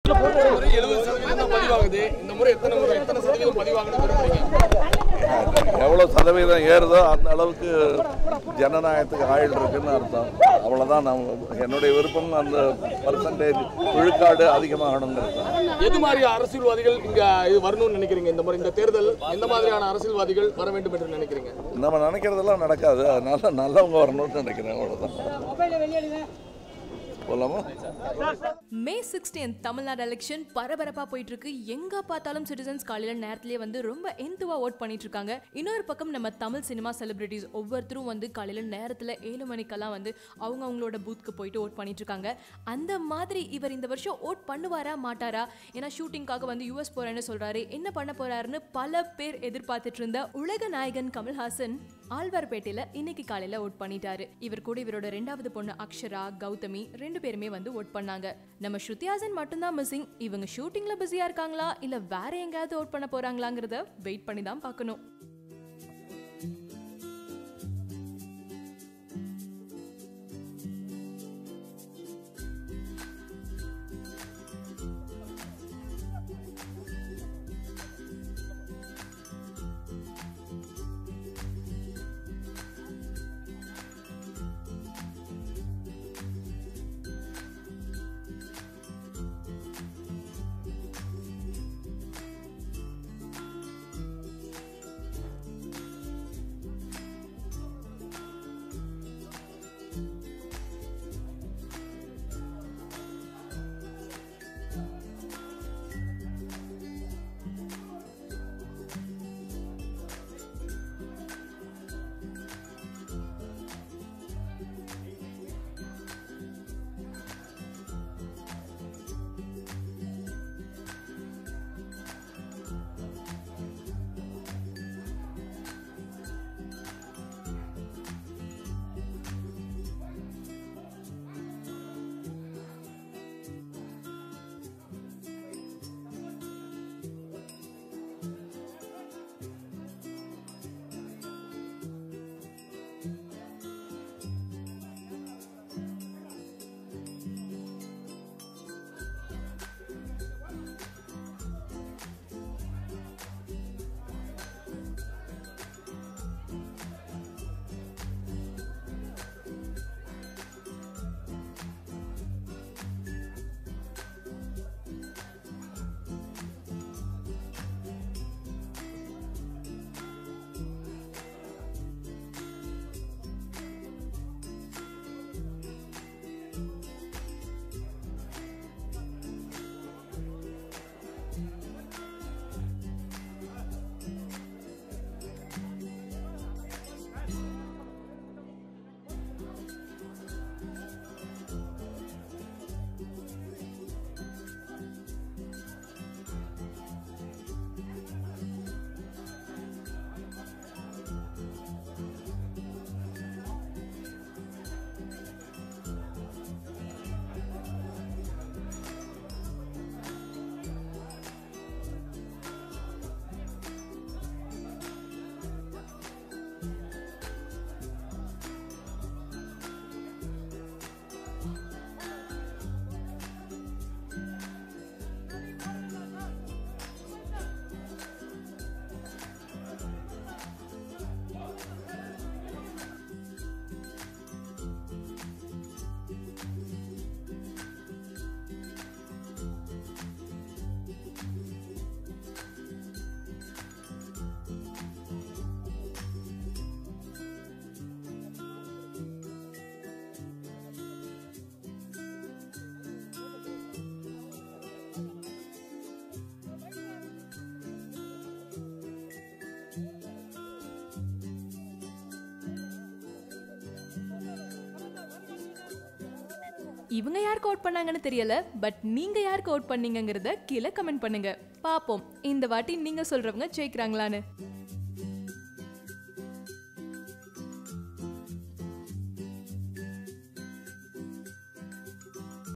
முறை எழுபது சதவீதம் தான் பதிவாகுது இந்த முறை எத்தனை முறை எத்தனை சதவீதம் பதிவாகுன்னு விரும்புறீங்க எவ்வளோ சதவீதம் ஏறுதோ அந்த அளவுக்கு ஜனநாயகத்துக்கு ஆயுள் இருக்குன்னு அர்த்தம் அவ்வளோதான் நான் என்னுடைய விருப்பம் அந்த பர்சன்டேஜ் விழுக்காடு அதிகமாகணுங்கிறது தான் எது மாதிரி அரசியல்வாதிகள் இங்க இது வரணும்னு நினைக்கிறீங்க இந்த முறை இந்த தேர்தல் எந்த மாதிரியான அரசியல்வாதிகள் வர வேண்டும் என்று நினைக்கிறீங்க நம்ம நினைக்கிறதெல்லாம் நடக்காது அதனால நல்லவங்க வரணும்னு நினைக்கிறேன் அவ்வளோதான் போலாமா மே சிக்ஸ்டீன் தமிழ்நாடு எலெக்ஷன் பரபரப்பா போயிட்டு இருக்கு எங்க பார்த்தாலும் சிட்டிசன்ஸ் காலையில நேரத்திலேயே வந்து ரொம்ப எந்துவா ஓட் பண்ணிட்டு இருக்காங்க இன்னொரு பக்கம் நம்ம தமிழ் சினிமா செலிபிரிட்டிஸ் ஒவ்வொருத்தரும் வந்து காலையில நேரத்துல ஏழு மணிக்கெல்லாம் வந்து அவங்க அவங்களோட பூத்துக்கு போயிட்டு ஓட் பண்ணிட்டு இருக்காங்க அந்த மாதிரி இவர் இந்த வருஷம் ஓட் பண்ணுவாரா மாட்டாரா ஏன்னா ஷூட்டிங்காக வந்து யூஎஸ் போறேன்னு சொல்றாரு என்ன பண்ண போறாருன்னு பல பேர் எதிர்பார்த்துட்டு இருந்த உலக நாயகன் கமல்ஹாசன் ஆழ்வார்பேட்டையில இன்னைக்கு காலையில ஓட் பண்ணிட்டாரு இவர் கூட இவரோட ரெண்டாவது பொண்ணு அக்ஷரா கௌதமி ரெண்டு பேருமே வந்து ஓட் பண்ணாங்க நம்ம ஸ்ருதிஹாசன் மட்டும்தான் மிஸ்ஸிங் இவங்க ஷூட்டிங்ல பிஸியா இருக்காங்களா இல்ல வேற எங்கேயாவது ஓட் பண்ண போறாங்களாங்கிறத வெயிட் பண்ணி தான் பார்க்கணும் இவங்க யாருக்கு அவுட் பண்ணாங்கன்னு தெரியல பட் நீங்க யாருக்கு அவுட் பண்ணீங்கங்கிறத கீழே கமெண்ட் பண்ணுங்க பாப்போம் இந்த வாட்டி நீங்க சொல்றவங்க ஜெயிக்கிறாங்களான்னு